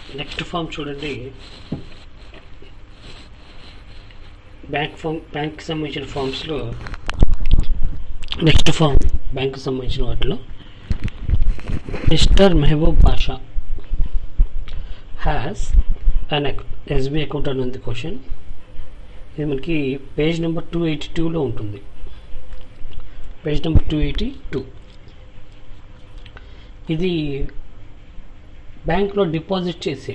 next form చూడండి bank form బ్యాంక్కి సంబంధించిన ఫామ్స్లో నెక్స్ట్ ఫామ్ బ్యాంక్కి సంబంధించిన వాటిలో Mister Mehboob Basha has an SBI account అని ఉంది క్వశ్చన్ ఇది మనకి పేజ్ నెంబర్ టూ ఎయిటీ టూలో ఉంటుంది page number two eighty two ఇది బ్యాంక్లో డిపాజిట్ చేసే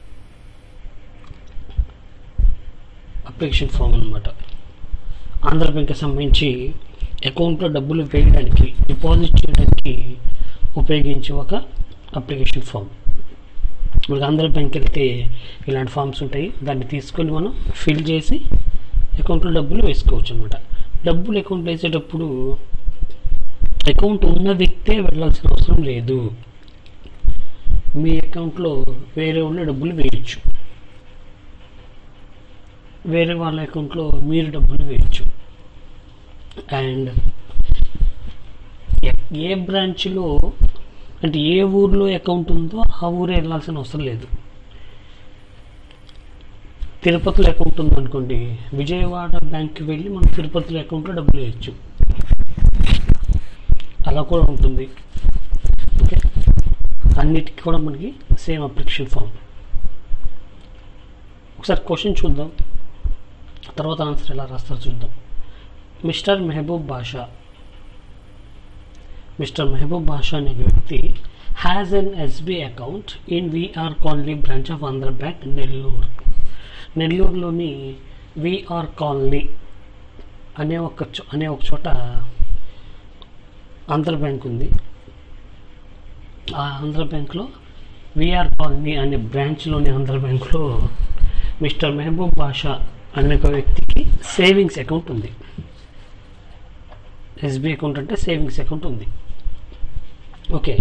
అప్లికేషన్ ఫామ్ అనమాట ఆంధ్ర బ్యాంక్కి సంబంధించి అకౌంట్లో డబ్బులు వేయడానికి డిపాజిట్ చేయడానికి ఉపయోగించే ఒక అప్లికేషన్ ఫామ్ మనకి ఆంధ్ర బ్యాంక్ వెళ్తే ఇలాంటి ఫామ్స్ ఉంటాయి దాన్ని తీసుకొని మనం ఫిల్ చేసి అకౌంట్లో డబ్బులు వేసుకోవచ్చు అనమాట డబ్బులు అకౌంట్లో వేసేటప్పుడు అకౌంట్ ఉన్న వ్యక్తే వెళ్ళాల్సిన అవసరం లేదు మీ అకౌంట్లో వేరే ఉన్న డబ్బులు వేయచ్చు వేరే వాళ్ళ అకౌంట్లో మీరు డబ్బులు వేయచ్చు అండ్ ఏ బ్రాంచ్లో అంటే ఏ ఊర్లో అకౌంట్ ఉందో ఆ ఊరే వెళ్ళాల్సిన అవసరం లేదు తిరుపతిలో అకౌంట్ ఉందనుకోండి విజయవాడ బ్యాంక్కి వెళ్ళి మనం తిరుపతిలో అకౌంట్లో డబ్బులు వేయచ్చు అలా కూడా ఉంటుంది ఓకే అన్నిటికీ కూడా మనకి సేమ్ అప్లికేషన్ ఫామ్ ఒకసారి క్వశ్చన్ చూద్దాం తర్వాత ఆన్సర్ ఎలా రాస్తారు చూద్దాం మిస్టర్ మెహబూబ్ బాషా మిస్టర్ మెహబూబ్ బాషా అనే వ్యక్తి has an SB account in VR colony branch of Andhra Bank Nellore నెల్లూరులోని విఆర్ కాలనీ అనే ఒక చో- అనే ఒక చోట ఆంధ్ర బ్యాంక్ ఉంది ఆ ఆంధ్ర బ్యాంక్లో విఆర్ కాలనీ అనే బ్రాంచ్లోని ఆంధ్ర బ్యాంక్లో మిస్టర్ మెహబూబ్ బాషా అనే ఒక వ్యక్తికి సేవింగ్స్ అకౌంట్ ఉంది ఎస్బీ అకౌంట్ అంటే సేవింగ్స్ అకౌంట్ ఉంది okay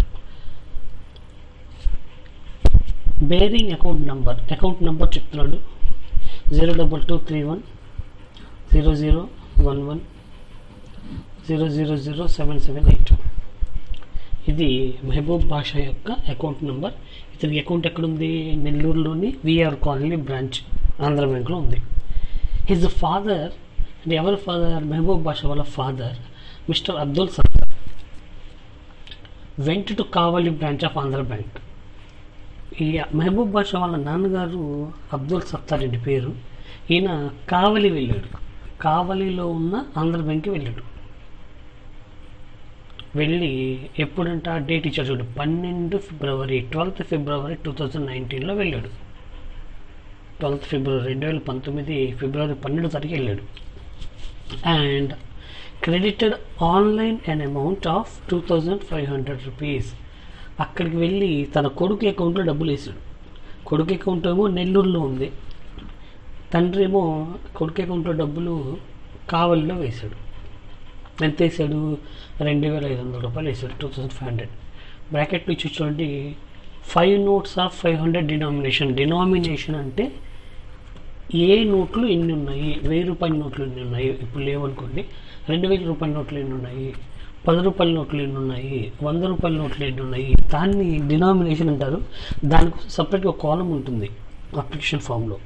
bearing account number account number చెప్తున్నాడు zero double two three one zero zero one one zero zero zero seven seven eight ఇది మహబూబ్ బాషా యొక్క అకౌంట్ నెంబర్ ఇతని అకౌంట్ ఎక్కడుంది నెల్లూరులోని విఆర్ కాలనీ బ్రాంచ్ ఆంధ్ర బ్యాంక్లో ఉంది హిజ్ ఫాదర్ అంటే ఎవరి ఫాదర్ మహబూబ్ బాషా వాళ్ళ father mister Abdul Sattar went to Kavali branch of Andhra bank ఈ మహబూబ్ బాషా వాళ్ళ నాన్నగారు అబ్దుల్ సత్తార్ ఇంటి పేరు ఈయన కావలి వెళ్ళాడు కావలిలో ఉన్న ఆంధ్ర బ్యాంక్కి వెళ్ళాడు వెళ్ళి ఎప్పుడంటే ఆ డేట్ ఇచ్చాడు చూడు పన్నెండు ఫిబ్రవరి ట్వెల్త్ ఫిబ్రవరి టూ థౌజండ్ నైన్టీన్లో వెళ్ళాడు ట్వెల్త్ ఫిబ్రవరి రెండు వేల పంతొమ్మిది ఫిబ్రవరి పన్నెండు తారీఖు వెళ్ళాడు and credited online an amount of two thousand five hundred rupees అక్కడికి వెళ్ళి తన కొడుకు అకౌంట్లో డబ్బులు వేసాడు కొడుకు అకౌంట్ ఏమో నెల్లూరులో ఉంది తండ్రి ఏమో కొడుకు అకౌంట్లో డబ్బులు కావలిలో వేశాడు ఎంత వేసాడు రెండు వేల ఐదు వందల రూపాయలు వేసాడు టూ థౌసండ్ ఫైవ్ హండ్రెడ్ బ్రాకెట్లో ఇచ్చి చూడండి five notes of five hundred denomination denomination అంటే ఏ నోట్లు ఎన్ని ఉన్నాయి వెయ్యి రూపాయల నోట్లు ఎన్ని ఉన్నాయి ఇప్పుడు లేవనుకోండి రెండు వేల రూపాయల నోట్లు ఎన్ని ఉన్నాయి పది రూపాయల నోట్లు ఎన్ని ఉన్నాయి వంద రూపాయల నోట్లు ఎన్ని ఉన్నాయి దాన్ని డినామినేషన్ అంటారు దానికి సపరేట్గా ఒక కాలం ఉంటుంది అప్లికేషన్ ఫామ్లో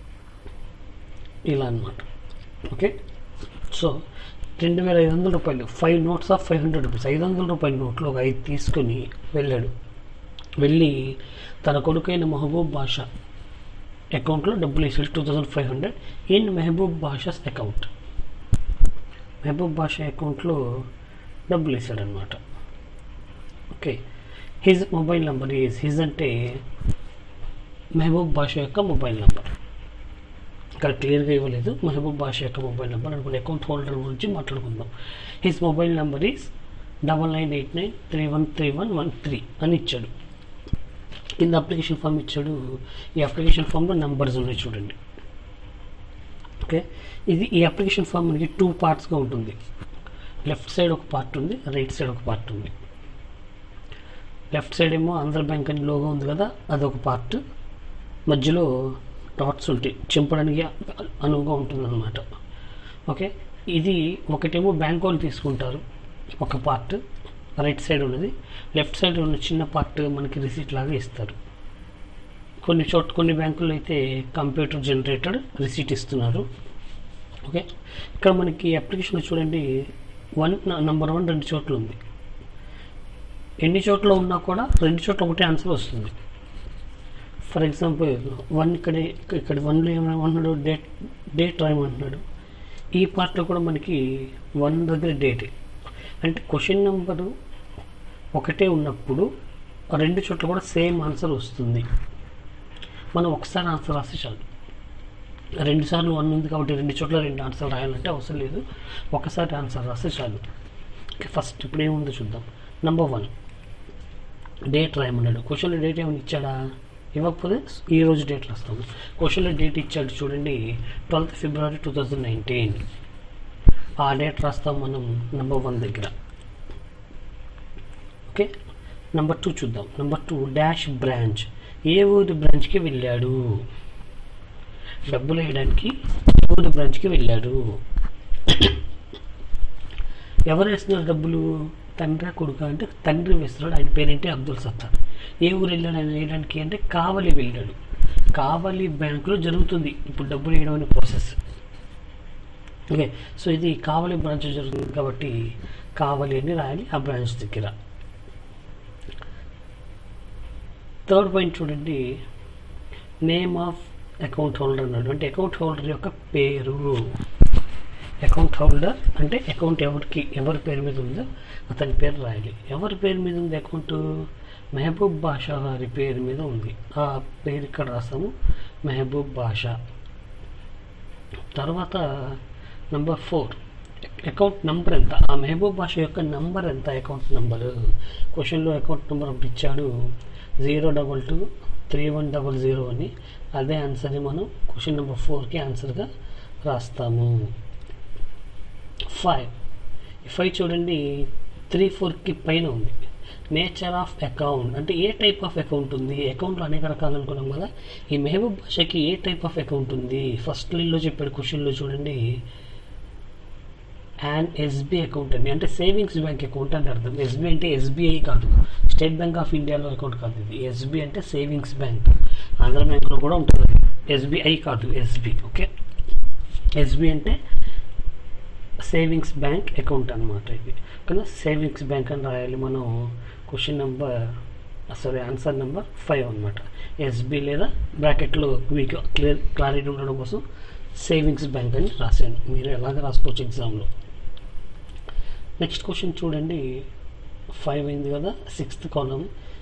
ఇలా అన్నమాట ఓకే సో రెండు వేల ఐదు వందల రూపాయలు five notes of five hundred rupees ఐదు వందల రూపాయల నోట్లు ఒక ఐదు తీసుకొని వెళ్ళాడు వెళ్ళి తన కొడుకైన మహబూబ్ బాషా అకౌంట్లో డబ్బులు వేసాడు two thousand five hundred in Mehboob Basha's account Mehboob Basha అకౌంట్లో డబ్బులు వేసాడనమాట okay his mobile number is his అంటే మెహబూబ్ బాషా యొక్క మొబైల్ నెంబర్ ఇక్కడ క్లియర్గా ఇవ్వలేదు మహబూబ్ బాషా యొక్క మొబైల్ నెంబర్ అనుకున్న అకౌంట్ హోల్డర్ గురించి మాట్లాడుకుందాం his mobile number is double nine eight nine three one three one one three అని ఇచ్చాడు కింద అప్లికేషన్ ఫామ్ ఇచ్చాడు ఈ అప్లికేషన్ ఫామ్లో నెంబర్స్ ఉన్నాయి చూడండి ఓకే ఇది ఈ అప్లికేషన్ ఫామ్ మనకి టూ పార్ట్స్గా ఉంటుంది లెఫ్ట్ సైడ్ ఒక పార్ట్ ఉంది రైట్ సైడ్ ఒక పార్ట్ ఉంది లెఫ్ట్ సైడ్ ఏమో ఆంధ్ర బ్యాంక్ అని లోగో ఉంది కదా అదొక పార్ట్ మధ్యలో డాట్స్ ఉంటాయి చింపడానికి అనువుగా ఉంటుందన్నమాట ఓకే ఇది ఒకటేమో బ్యాంక్ వాళ్ళు తీసుకుంటారు ఒక పార్ట్ రైట్ సైడ్ ఉన్నది లెఫ్ట్ సైడ్ ఉన్న చిన్న పార్ట్ మనకి రిసీట్ లాగా ఇస్తారు కొన్ని చోట్ల కొన్ని బ్యాంకుల్లో అయితే కంప్యూటర్ జనరేటెడ్ రిసీట్ ఇస్తున్నారు ఓకే ఇక్కడ మనకి అప్లికేషన్లో చూడండి వన్ నంబర్ వన్ రెండు చోట్ల ఉంది ఎన్ని చోట్ల ఉన్నా కూడా రెండు చోట్ల ఒకటే ఆన్సర్ వస్తుంది ఫర్ ఎగ్జాంపుల్ వన్ ఇక్కడ ఇక్కడ వన్లో ఏమన్నాడు డేట్ డేట్ రాయమంటున్నాడు ఈ పార్ట్లో కూడా మనకి వన్ దగ్గర డేట్ అంటే క్వశ్చన్ నెంబరు ఒకటే ఉన్నప్పుడు రెండు చోట్ల కూడా సేమ్ ఆన్సర్ వస్తుంది మనం ఒకసారి ఆన్సర్ రాస్తే చాలు రెండు సార్లు వన్ ఉంది కాబట్టి రెండు చోట్ల రెండు ఆన్సర్ రాయాలంటే అవసరం లేదు ఒకసారి ఆన్సర్ రాస్తే చాలు ఓకే ఫస్ట్ ఇప్పుడు ఏముందో చూద్దాం నంబర్ వన్ డేట్ రాయమన్నాడు క్వశ్చన్లో డేట్ ఏమైనా ఇచ్చాడా ఇవ్వకపోతే ఈ రోజు డేట్ రాస్తాము క్వశ్చన్లో డేట్ ఇచ్చాడు చూడండి twelfth February two thousand nineteen ఆ డేట్ రాస్తాం మనం నెంబర్ వన్ దగ్గర ఓకే నెంబర్ టూ చూద్దాం నెంబర్ టూ డాష్ బ్రాంచ్ ఏ ఊరి బ్రాంచ్కి వెళ్ళాడు డబ్బులు వేయడానికి ఏ ఊరి బ్రాంచ్కి వెళ్ళాడు ఎవరు వేస్తున్నారు డబ్బులు తండ్రి కొడుక అంటే తండ్రి వేస్తున్నాడు ఆయన పేరేంటి అబ్దుల్ సత్తార్ ఏ ఊరు వెళ్ళాడు ఆయన వేయడానికి అంటే కావలి వెళ్ళాడు కావలి బ్యాంకులో జరుగుతుంది ఇప్పుడు డబ్బులు వేయడం అనే ప్రాసెస్ ఓకే సో ఇది కావలి బ్రాంచ్ జరుగుతుంది కాబట్టి కావలి అని రాయాలి ఆ బ్రాంచ్ దగ్గర థర్డ్ పాయింట్ చూడండి నేమ్ ఆఫ్ అకౌంట్ హోల్డర్ అన్నాడు అంటే అకౌంట్ హోల్డర్ యొక్క పేరు అకౌంట్ హోల్డర్ అంటే అకౌంట్ ఎవరికి ఎవరి పేరు మీద ఉందో అతని పేరు రాయాలి ఎవరి పేరు మీద ఉంది అకౌంట్ మెహబూబ్ బాషా గారి పేరు మీద ఉంది ఆ పేరు ఇక్కడ రాస్తాము మెహబూబ్ బాషా తర్వాత నంబర్ ఫోర్ అకౌంట్ నంబర్ ఎంత ఆ మెహబూబ్ బాషా యొక్క నంబర్ ఎంత అకౌంట్ నంబరు క్వశ్చన్లో అకౌంట్ నెంబర్ ఒకటి ఇచ్చాడు zero double two three one double zero అని అదే ఆన్సర్ని మనం క్వశ్చన్ నెంబర్ ఫోర్కి ఆన్సర్గా రాస్తాము ఫైవ్ ఫైవ్ చూడండి త్రీ ఫోర్కి పైన ఉంది నేచర్ ఆఫ్ అకౌంట్ అంటే ఏ టైప్ ఆఫ్ అకౌంట్ ఉంది అకౌంట్లో అనేక రకాలు అనుకున్నాం కదా ఈ మెహబూబ్ భాషకి ఏ టైప్ ఆఫ్ అకౌంట్ ఉంది ఫస్ట్ లీలో చెప్పాడు క్వశ్చన్లో చూడండి అండ్ ఎస్బీ అకౌంట్ అండి అంటే సేవింగ్స్ బ్యాంక్ అకౌంట్ అని అర్థం ఎస్బీ అంటే ఎస్బీఐ కాదు స్టేట్ బ్యాంక్ ఆఫ్ ఇండియాలో అకౌంట్ కాదు ఇది ఎస్బీ అంటే సేవింగ్స్ బ్యాంక్ ఆంధ్ర బ్యాంక్లో కూడా ఉంటుంది ఎస్బీఐ కాదు ఎస్బీ ఓకే ఎస్బీ అంటే సేవింగ్స్ బ్యాంక్ అకౌంట్ అనమాట ఇది కానీ సేవింగ్స్ బ్యాంక్ అని రాయాలి మనం question number sorry answer number five అనమాట ఎస్బీ లేదా బ్రాకెట్లో మీకు క్లియర్ క్లారిటీ ఉండడం కోసం సేవింగ్స్ బ్యాంక్ అని రాశాను మీరు ఎలాగ రాసుకోవచ్చు ఎగ్జామ్లో నెక్స్ట్ క్వశ్చన్ చూడండి ఫైవ్ అయింది కదా సిక్స్త్ కాలం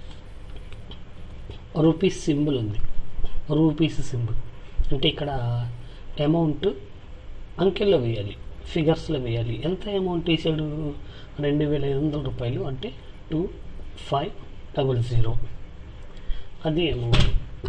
రూపీస్ సింబల్ ఉంది రూపీస్ సింబల్ అంటే ఇక్కడ అమౌంట్ అంకెల్లో వేయాలి ఫిగర్స్లో వేయాలి ఎంత అమౌంట్ వేసాడు రెండు వేల ఐదు వందల రూపాయలు అంటే టూ ఫైవ్ డబల్ జీరో అది అమౌంట్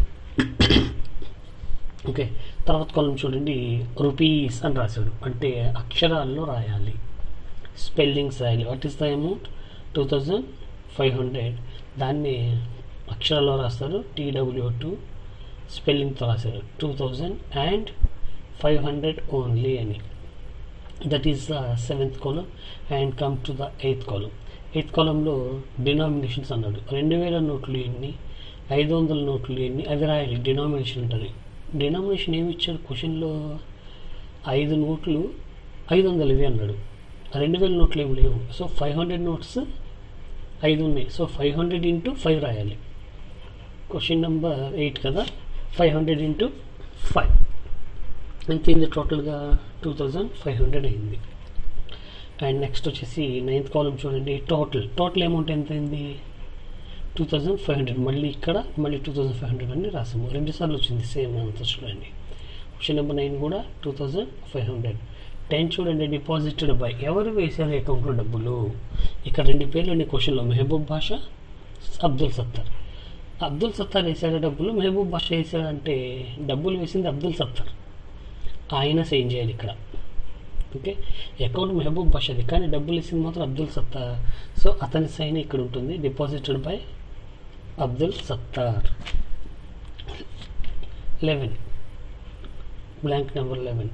ఓకే తర్వాత కాలం చూడండి రూపీస్ అని రాశాడు అంటే అక్షరాల్లో రాయాలి స్పెల్లింగ్స్ రాయాలి what is the amount two thousand five hundred దాన్ని అక్షరాల్లో రాస్తారు టీడబ్ల్యూ టూ స్పెల్లింగ్తో రాశారు two thousand and five hundred only అని దట్ ఈస్ ద సెవెంత్ కాలం and come to the eighth కాలం ఎయిత్ కాలంలో డినామినేషన్స్ అన్నాడు రెండు వేల నోట్లు ఎన్ని ఐదు వందల నోట్లు ఎన్ని అవి రాయాలి డినామినేషన్ ఉంటుంది డినామినేషన్ ఏమి ఇచ్చాడు క్వశ్చన్లో ఐదు నోట్లు ఐదు వందలు ఇవి అన్నాడు రెండు వేల నోట్లు ఏమి లేవు సో ఫైవ్ హండ్రెడ్ నోట్స్ ఐదు ఉన్నాయి so five hundred into five రాయాలి క్వశ్చన్ నెంబర్ ఎయిట్ కదా ఫైవ్ హండ్రెడ్ ఇంటూ ఫైవ్ ఎంత అయింది టోటల్గా టూ థౌజండ్ ఫైవ్ హండ్రెడ్ అయింది అండ్ నెక్స్ట్ వచ్చేసి నైన్త్ కాలం చూడండి టోటల్ టోటల్ అమౌంట్ ఎంత అయింది టూ థౌజండ్ ఫైవ్ హండ్రెడ్ మళ్ళీ ఇక్కడ మళ్ళీ టూ థౌజండ్ ఫైవ్ హండ్రెడ్ అని రాసాము రెండు సార్లు వచ్చింది సేమ్ ఆన్సర్ చూడండి క్వశ్చన్ నెంబర్ నైన్ కూడా two thousand five hundred ten చూడండి డిపాజిటెడ్ బై ఎవరు వేశారు అకౌంట్లో డబ్బులు ఇక్కడ రెండు పేర్లు ఉన్నాయి క్వశ్చన్లో మెహబూబ్ బాషా అబ్దుల్ సత్తార్ అబ్దుల్ సత్తార్ వేసాడు డబ్బులు మెహబూబ్ బాషా వేసాడంటే డబ్బులు వేసింది అబ్దుల్ సత్తార్ ఆయన సైన్ చేయాలి ఇక్కడ ఓకే అకౌంట్ మెహబూబ్ బాషాది కానీ డబ్బులు ఇచ్చింది మాత్రం అబ్దుల్ సత్తార్ సో అతని సైన్ ఇక్కడ ఉంటుంది deposited by Abdul Sattar eleven blank number eleven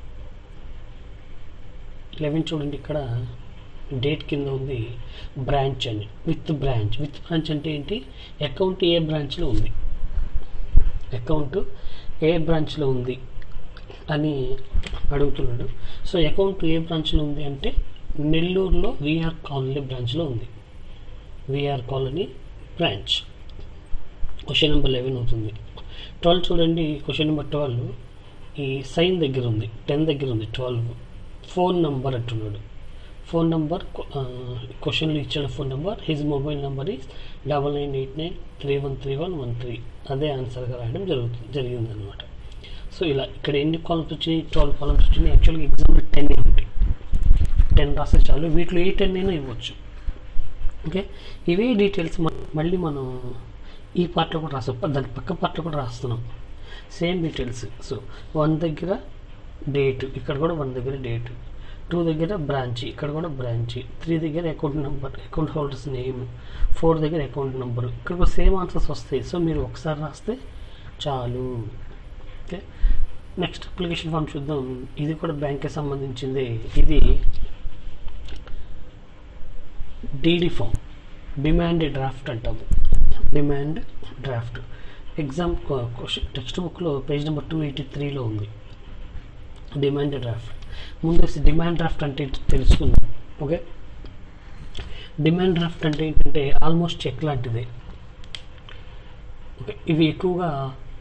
eleven చూడండి ఇక్కడ డేట్ కింద ఉంది బ్రాంచ్ అని విత్ బ్రాంచ్ విత్ బ్రాంచ్ అంటే ఏంటి అకౌంట్ ఏ బ్రాంచ్లో ఉంది అకౌంట్ ఏ బ్రాంచ్లో ఉంది అని అడుగుతున్నాడు సో అకౌంట్ ఏ బ్రాంచ్లో ఉంది అంటే నెల్లూరులో విఆర్ కాలనీ బ్రాంచ్లో ఉంది VR colony branch question number eleven అవుతుంది ట్వెల్వ్ చూడండి క్వశ్చన్ నెంబర్ ట్వెల్వ్ ఈ సైన్ దగ్గర ఉంది టెన్ దగ్గర ఉంది ట్వెల్వ్ ఫోన్ నంబర్ అంటున్నాడు ఫోన్ నంబర్ క్వశ్చన్లో ఇచ్చిన phone number his mobile number is double nine eight nine three one three one one three అదే ఆన్సర్గా రాయడం జరుగుతుంది జరిగింది అనమాట సో ఇలా ఇక్కడ ఎన్ని కాలమ్స్ వచ్చినాయి ట్వెల్వ్ కాలమ్స్ వచ్చినాయి యాక్చువల్గా ఎగ్జామ్లో టెన్ ఉంటాయి టెన్ రాస్తే చాలు వీటిలో ఏ టెన్ అయినా ఇవ్వచ్చు ఓకే ఇవే డీటెయిల్స్ మళ్ళీ మనం ఈ పార్ట్లో కూడా రాస్తాం దాని పక్క పార్ట్లో కూడా రాస్తున్నాం సేమ్ డీటెయిల్స్ సో వన్ దగ్గర డేట్ ఇక్కడ కూడా వన్ దగ్గర డేట్ టూ దగ్గర బ్రాంచ్ ఇక్కడ కూడా బ్రాంచ్ త్రీ దగ్గర account number account holders name four దగ్గర అకౌంట్ నెంబర్ ఇక్కడ కూడా సేమ్ ఆన్సర్స్ వస్తాయి సో మీరు ఒకసారి రాస్తే చాలు ఓకే నెక్స్ట్ అప్లికేషన్ ఫామ్ చూద్దాం ఇది కూడా బ్యాంక్కి సంబంధించింది ఇది డీడీ ఫామ్ డిమాండ్ డ్రాఫ్ట్ అంటాము demand draft exam question text బుక్లో పేజ్ నెంబర్ టూ ఎయిటీ త్రీలో ఉంది డిమాండ్ డ్రాఫ్ట్ ముందు డిమాండ్ డ్రాఫ్ట్ అంటే ఏంటో తెలుసుకుందాం ఓకే డిమాండ్ డ్రాఫ్ట్ అంటే ఏంటంటే ఆల్మోస్ట్ చెక్ లాంటిదే ఓకే ఇవి ఎక్కువగా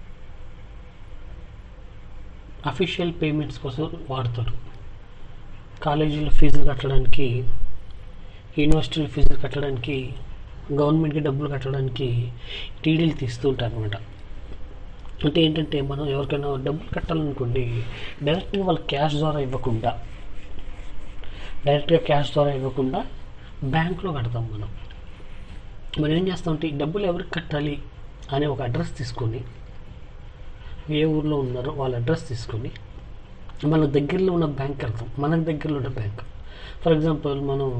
అఫీషియల్ పేమెంట్స్ కోసం వాడతారు కాలేజీలో ఫీజులు కట్టడానికి యూనివర్సిటీలో ఫీజులు కట్టడానికి గవర్నమెంట్కి డబ్బులు కట్టడానికి టీడీలు తీస్తూ ఉంటారు అనమాట అంటే ఏంటంటే మనం ఎవరికైనా డబ్బులు కట్టాలనుకోండి డైరెక్ట్గా వాళ్ళ క్యాష్ ద్వారా ఇవ్వకుండా డైరెక్ట్గా క్యాష్ ద్వారా ఇవ్వకుండా బ్యాంక్లో కడతాం మనం మనం ఏం చేస్తామంటే ఈ డబ్బులు ఎవరికి కట్టాలి అనే ఒక అడ్రస్ తీసుకొని ఏ ఊర్లో ఉన్నారో వాళ్ళ అడ్రస్ తీసుకొని మన దగ్గరలో ఉన్న బ్యాంక్ వెళ్తాం మనకు దగ్గరలో ఉన్న బ్యాంక్ ఫర్ ఎగ్జాంపుల్ మనం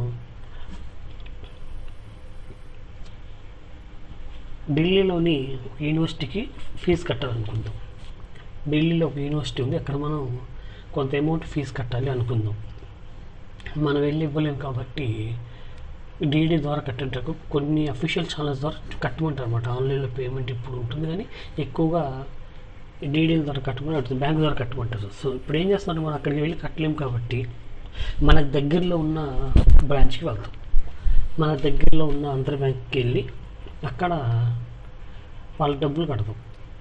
ఢిల్లీలోని యూనివర్సిటీకి ఫీజు కట్టాలనుకుందాం ఢిల్లీలో ఒక యూనివర్సిటీ ఉంది అక్కడ మనం కొంత అమౌంట్ ఫీజు కట్టాలి అనుకుందాం మనం వెళ్ళి ఇవ్వలేం కాబట్టి డీడీ ద్వారా కట్టేటకు కొన్ని అఫీషియల్ ఛానల్స్ ద్వారా కట్టమంటారు అనమాట ఆన్లైన్లో పేమెంట్ ఇప్పుడు ఉంటుంది కానీ ఎక్కువగా డీడీల ద్వారా కట్టమని అడుగుతుంది బ్యాంక్ ద్వారా కట్టమంటారు సో ఇప్పుడు ఏం చేస్తామంటే మనం అక్కడికి వెళ్ళి కట్టలేం కాబట్టి మనకు దగ్గరలో ఉన్న బ్రాంచ్కి వెళ్తాం మన దగ్గరలో ఉన్న అంతర్ బ్యాంక్కి వెళ్ళి అక్కడ వాళ్ళ డబ్బులు కడతాం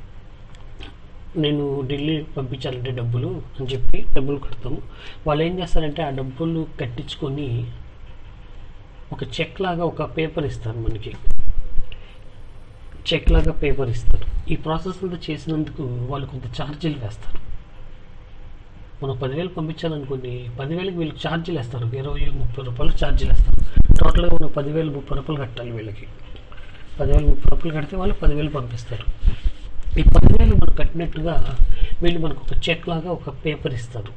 నేను ఢిల్లీ పంపించాలంటే డబ్బులు అని చెప్పి డబ్బులు కడతాము వాళ్ళు ఏం చేస్తారంటే ఆ డబ్బులు కట్టించుకొని ఒక చెక్ లాగా ఒక పేపర్ ఇస్తారు మనకి చెక్ లాగా పేపర్ ఇస్తారు ఈ ప్రాసెస్ అంతా చేసినందుకు వాళ్ళు కొంత ఛార్జీలు వేస్తారు మనం పదివేలు పంపించాలనుకోండి పదివేలకు వీళ్ళకి ఛార్జీలు వేస్తారు ఇరవై ముప్పై రూపాయలు ఛార్జీలు వేస్తారు టోటల్గా మనం పదివేలు ముప్పై రూపాయలు కట్టాలి వీళ్ళకి పదివేలు ముప్పై రూపాయలు కడితే వాళ్ళు పదివేలు పంపిస్తారు ఈ పదివేలు మనం కట్టినట్టుగా వీళ్ళు మనకు ఒక చెక్ లాగా ఒక పేపర్ ఇస్తారు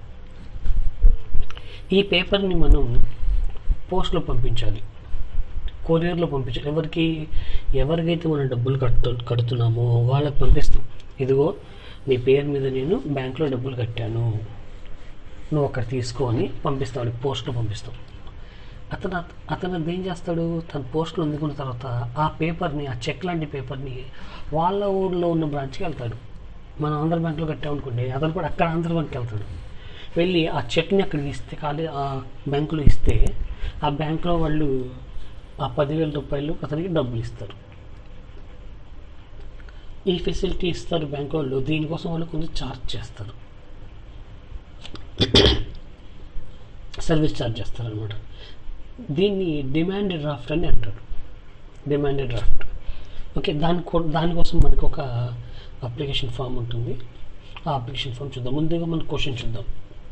ఈ పేపర్ని మనం పోస్ట్లో పంపించాలి కొరియర్లో పంపించాలి ఎవరికి ఎవరికైతే మనం డబ్బులు కట్టు కడుతున్నామో వాళ్ళకి పంపిస్తాం ఇదిగో నీ పేరు మీద నేను బ్యాంక్లో డబ్బులు కట్టాను నువ్వు అక్కడ తీసుకో అని పంపిస్తాం వాడికి పోస్ట్లో పంపిస్తాం అతను అతను ఏం చేస్తాడు తన పోస్ట్లో అందుకున్న తర్వాత ఆ పేపర్ని ఆ చెక్ లాంటి పేపర్ని వాళ్ళ ఊర్లో ఉన్న బ్రాంచ్కి వెళ్తాడు మనం ఆంధ్ర బ్యాంక్లో కట్టామనుకోండి అతను కూడా అక్కడ ఆంధ్ర బ్యాంక్కి వెళ్తాడు వెళ్ళి ఆ చెక్ని అక్కడికి ఇస్తే ఖాళీ ఆ బ్యాంకులో ఇస్తే ఆ బ్యాంకులో వాళ్ళు ఆ పదివేల రూపాయలు అతనికి డబ్బులు ఇస్తారు ఈ ఫెసిలిటీ ఇస్తారు బ్యాంక్ వాళ్ళు దీనికోసం వాళ్ళు కొంచెం ఛార్జ్ చేస్తారు సర్వీస్ ఛార్జ్ చేస్తారు అనమాట దీన్ని డిమాండ్ డ్రాఫ్ట్ అని అంటారు డిమాండ్ డ్రాఫ్ట్ ఓకే దాని దానికోసం మనకు ఒక అప్లికేషన్ ఫామ్ ఉంటుంది ఆ అప్లికేషన్ ఫామ్ చూద్దాం ముందుగా మనం క్వశ్చన్ చూద్దాం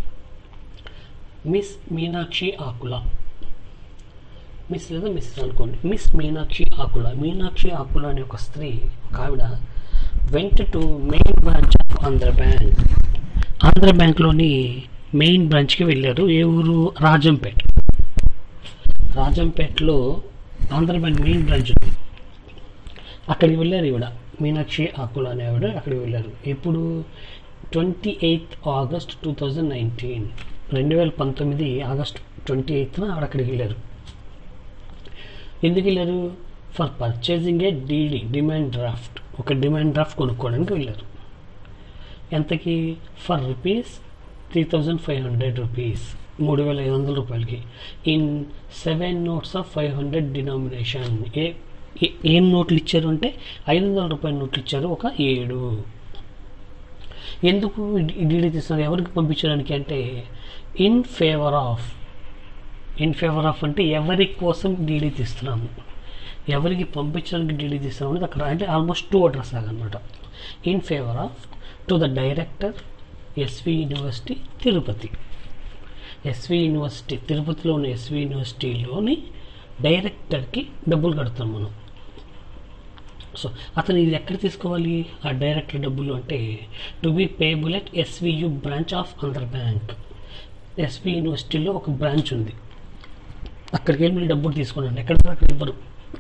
మిస్ మీనాక్షి ఆకుల మిస్ లేదా మిస్ అనుకోండి మిస్ మీనాక్షి ఆకుల మీనాక్షి ఆకుల అనే ఒక స్త్రీ ఒక ఆవిడ went to main branch of Andhra bank Andhra బ్యాంక్లోని మెయిన్ బ్రాంచ్కి వెళ్ళారు ఏ ఊరు రాజంపేట రాజంపేటలో ఆంధ్ర బ్యాంక్ మెయిన్ బ్రాంచ్ ఉంది అక్కడికి వెళ్ళారు ఈవిడ మీనాక్షి ఆకుల అనే ఆవిడ అక్కడికి వెళ్ళారు ఇప్పుడు twenty eighth August two thousand nineteen రెండు వేల పంతొమ్మిది ఆగస్ట్ ట్వంటీ ఎయిత్న ఆవిడ అక్కడికి వెళ్ళారు ఎందుకు వెళ్ళారు for purchasing a DD demand draft ఒక డిమాండ్ డ్రాఫ్ట్ కొనుక్కోవడానికి వెళ్ళారు ఎంతకి for rupees three thousand five hundred rupees మూడు వేల ఐదు వందల రూపాయలకి in seven notes of five hundred denomination ఏ ఏ- ఏం నోట్లు ఇచ్చారు అంటే ఐదు వందల రూపాయల నోట్లు ఇచ్చారు ఒక ఏడు ఎందుకు డీడీ తీస్తున్నారు ఎవరికి పంపించడానికి అంటే in favour of in favour of అంటే ఎవరి కోసం డీడీ తీస్తున్నాము ఎవరికి పంపించడానికి డీడీ తీస్తున్నాము అనేది అక్కడ అంటే ఆల్మోస్ట్ టూ అడ్రస్ అనమాట in favour of to the director SV university Tirupati SV university తిరుపతిలో ఉన్న ఎస్వి యూనివర్సిటీలోని డైరెక్టర్కి డబ్బులు కడతాం మనం సో అతను ఇది ఎక్కడ తీసుకోవాలి ఆ డైరెక్టర్ డబ్బులు అంటే to be payable at SVU branch of Andhra bank SV యూనివర్సిటీలో ఒక బ్రాంచ్ ఉంది అక్కడికి వెళ్ళి మీరు డబ్బులు తీసుకోండి ఎక్కడ అక్కడ ఇవ్వరు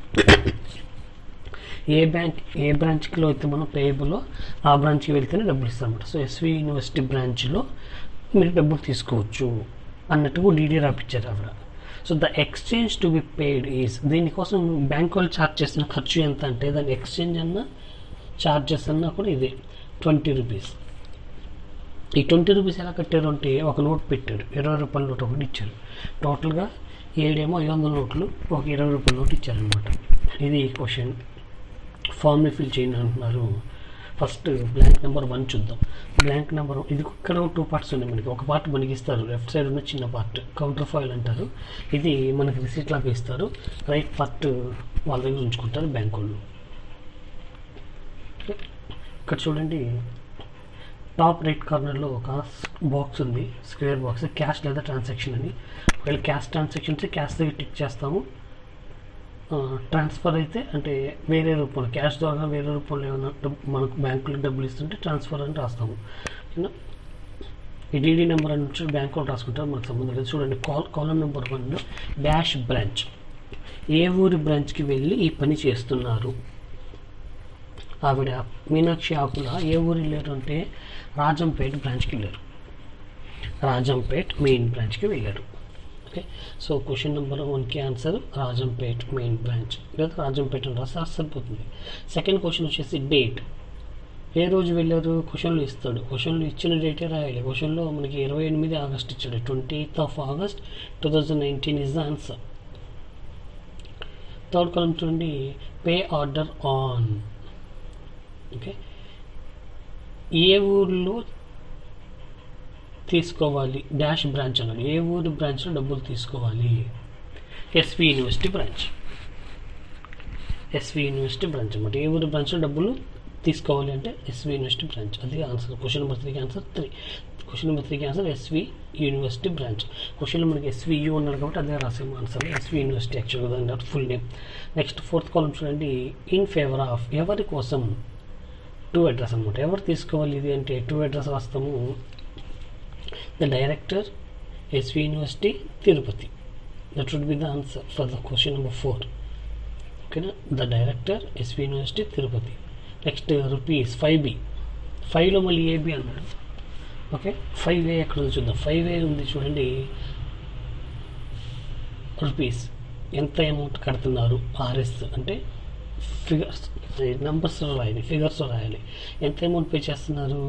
ఏ బ్యాంక్ ఏ బ్రాంచ్లో అయితే మనం పేయబులో ఆ బ్రాంచ్కి వెళ్తేనే డబ్బులు ఇస్తామన్నమాట సో ఎస్వి యూనివర్సిటీ బ్రాంచ్లో మీరు డబ్బులు తీసుకోవచ్చు అన్నట్టుగా డీడీ రాపిచ్చారు ఆవిడ so the exchange to be paid is దీనికోసం బ్యాంక్ వాళ్ళు ఛార్జ్ చేసిన ఖర్చు ఎంత అంటే దాని ఎక్స్చేంజ్ అన్న ఛార్జెస్ అన్నా కూడా ఇదే ట్వంటీ రూపీస్ ఈ ట్వంటీ రూపీస్ ఎలా కట్టారు అంటే ఒక నోట్ పెట్టారు ఇరవై రూపాయల నోట్ ఒకటి ఇచ్చారు టోటల్గా ఏడేమో ఐదు వందల నోట్లు ఒక ఇరవై రూపాయల నోట్ ఇచ్చారనమాట ఇది క్వశ్చన్ ఫామ్ని ఫిల్ చేయండి అంటున్నారు ఫస్ట్ బ్లాంక్ నెంబర్ వన్ చూద్దాం బ్లాంక్ నెంబర్ ఇది ఇక్కడ టూ పార్ట్స్ ఉన్నాయి మనకి ఒక పార్ట్ మనకి ఇస్తారు లెఫ్ట్ సైడ్ ఉన్న చిన్న పార్ట్ కౌంటర్ ఫైల్ అంటారు ఇది మనకి రిసీట్ లాగా ఇస్తారు రైట్ పార్ట్ వాళ్ళ దగ్గర ఉంచుకుంటారు బ్యాంక్ వాళ్ళు ఇక్కడ చూడండి టాప్ రైట్ కార్నర్లో ఒక బాక్స్ ఉంది స్క్వేర్ బాక్స్ క్యాష్ లేదా ట్రాన్సాక్షన్ అని ఒకవేళ క్యాష్ ట్రాన్సాక్షన్స్ క్యాష్ దగ్గర టిక్ చేస్తాము ట్రాన్స్ఫర్ అయితే అంటే వేరే రూపంలో క్యాష్ ద్వారా వేరే రూపంలో ఏమైనా డబ్బు మనకు బ్యాంకులో డబ్బులు ఇస్తుంటే ట్రాన్స్ఫర్ అని రాస్తాము ఓకేనా ఈ డీడీ నెంబర్ అని వచ్చి బ్యాంకులో రాసుకుంటారు మనకు సంబంధం లేదు చూడండి కాల్ కాలం నెంబర్ వన్ డాష్ బ్రాంచ్ ఏ ఊరి బ్రాంచ్కి వెళ్ళి ఈ పని చేస్తున్నారు ఆవిడ మీనాక్షి ఆకుల ఏ ఊరు వెళ్ళారు అంటే రాజంపేట్ బ్రాంచ్కి వెళ్ళారు రాజంపేట్ మెయిన్ బ్రాంచ్కి వెళ్ళారు ఓకే సో క్వశ్చన్ నెంబర్ వన్కి ఆన్సర్ రాజంపేట్ మెయిన్ బ్రాంచ్ లేదా రాజంపేట అని రాస్తే సరిపోతుంది సెకండ్ క్వశ్చన్ వచ్చేసి డేట్ ఏ రోజు వెళ్ళారు క్వశ్చన్లో ఇస్తాడు క్వశ్చన్లో ఇచ్చిన డేటే రాయాలి క్వశ్చన్లో మనకి ఇరవై ఎనిమిది ఆగస్ట్ ఇచ్చాడు twenty eighth of August two thousand nineteen is the answer third కాలం చూడండి పే ఆర్డర్ ఆన్ ఓకే ఏ ఊర్లో తీసుకోవాలి డాష్ బ్రాంచ్ అన్నాడు ఏ ఊరు బ్రాంచ్లో డబ్బులు తీసుకోవాలి SV university branch SV university branch అన్నమాట ఏ ఊరు బ్రాంచ్లో డబ్బులు తీసుకోవాలి అంటే ఎస్వి యూనివర్సిటీ బ్రాంచ్ అది ఆన్సర్ క్వశ్చన్ నెంబర్ త్రీకి ఆన్సర్ త్రీ క్వశ్చన్ నెంబర్ త్రీకి ఆన్సర్ ఎస్వి యూనివర్సిటీ బ్రాంచ్ క్వశ్చన్లో మనకి ఎస్వియు ఉన్నాడు కాబట్టి అదే రాసేమో ఆన్సర్ ఎస్వి యూనివర్సిటీ యాక్చువల్గా దాని ఫుల్ నేమ్ నెక్స్ట్ ఫోర్త్ కాలం చూడండి ఇన్ ఫేవర్ ఆఫ్ ఎవరి కోసం టూ అడ్రస్ అనమాట ఎవరు తీసుకోవాలి ఇది అంటే టూ అడ్రస్ రాస్తాము the director SV university Tirupati that would be the answer for the question number four ఓకేనా the director SV university Tirupati next rupees five B ఫైవ్లో మళ్ళీ ఏబి అన్నాడు ఓకే ఫైవ్ ఏ ఎక్కడ ఉంది చూద్దాం ఫైవ్ ఏ ఉంది చూడండి రూపీస్ ఎంత అమౌంట్ కడుతున్నారు ఆర్ఎస్ అంటే ఫిగర్స్ నెంబర్స్లో రాయాలి ఫిగర్స్లో రాయాలి ఎంత అమౌంట్ పే చేస్తున్నారు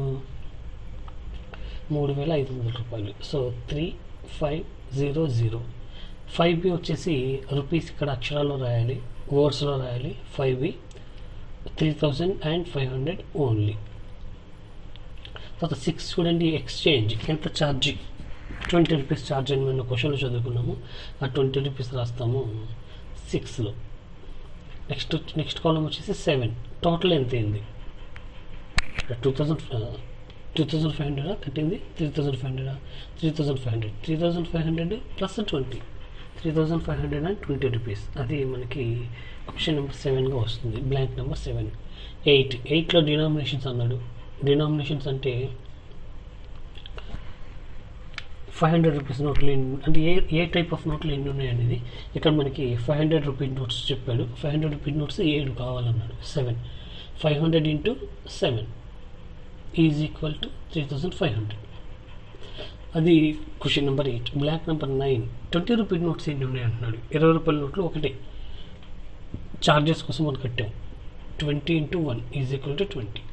మూడు వేల ఐదు వందల రూపాయలు so three five zero zero five B వచ్చేసి రూపీస్ ఇక్కడ అక్షరాల్లో రాయాలి వర్డ్స్లో రాయాలి five B three thousand and five hundred only తర్వాత సిక్స్ చూడండి ఎక్స్చేంజ్ ఎంత ఛార్జ్ ట్వంటీ రూపీస్ ఛార్జ్ అని మేము క్వశ్చన్లో చదువుకున్నాము ఆ ట్వంటీ రూపీస్ రాస్తాము సిక్స్లో నెక్స్ట్ నెక్స్ట్ కాలం వచ్చేసి సెవెన్ టోటల్ ఎంత అయింది two thousand two thousand five హండ్రెడా కట్టింది త్రీ థౌజండ్ ఫైవ్ హండ్రెడా three thousand five hundred three thousand five hundred plus twenty three thousand five hundred and twenty rupees అది మనకి ఆప్షన్ నెంబర్ సెవెన్గా వస్తుంది బ్లాంక్ నెంబర్ సెవెన్ ఎయిట్ ఎయిట్లో denominations అన్నాడు denominations అంటే ఫైవ్ హండ్రెడ్ రూపీస్ నోట్లు ఎన్ని అంటే ఏ ఏ టైప్ ఆఫ్ నోట్లు ఎన్ని ఉన్నాయండి ఇది ఇక్కడ మనకి ఫైవ్ హండ్రెడ్ రూపీ నోట్స్ చెప్పాడు ఫైవ్ హండ్రెడ్ రూపీ నోట్స్ ఏడు కావాలన్నాడు seven five hundred into seven is equal to three thousand five hundred అది question number eight blank number nine twenty rupee notes ఎన్ని ఉన్నాయి అంటున్నాడు ఇరవై రూపాయల నోట్లు ఒకటే చార్జెస్ కోసం మనం కట్టాం twenty into one is equal to twenty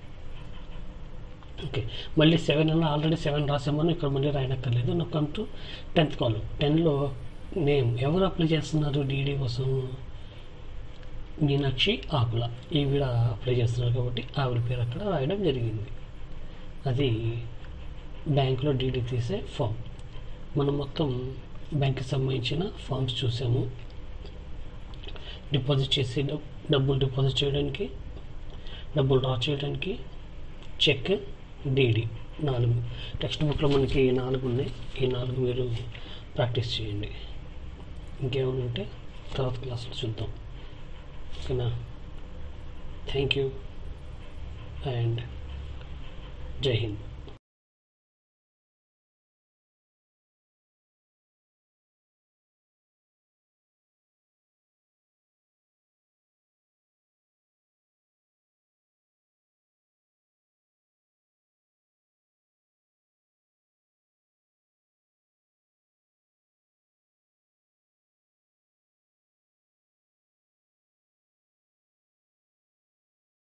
okay మళ్ళీ సెవెన్ అన్న ఆల్రెడీ సెవెన్ రాసామని ఇక్కడ మళ్ళీ రాయనక్కర్లేదు నాకు కమ్ టు టెన్త్ కాలం టెన్లో నేమ్ ఎవరు అప్లై చేస్తున్నారు డీడీ కోసం మీనాక్షి ఆకుల ఈవిడ అప్లై చేస్తున్నారు కాబట్టి ఆవిడ పేరు అక్కడ రాయడం జరిగింది అది బ్యాంకులో డీడీ తీసే ఫామ్ మనం మొత్తం బ్యాంక్కి సంబంధించిన ఫామ్స్ చూసాము డిపాజిట్ చేసి డబ్- డబ్బులు డిపాజిట్ చేయడానికి డబ్బులు డ్రా చేయడానికి చెక్ డీడీ నాలుగు టెక్స్ట్ బుక్లో మనకి ఈ నాలుగు ఉన్నాయి ఈ నాలుగు మీరు ప్రాక్టీస్ చేయండి ఇంకేమైనా ఉంటే తర్వాత క్లాస్లో చూద్దాం ఓకేనా థ్యాంక్ యూ అండ్ జై హింద్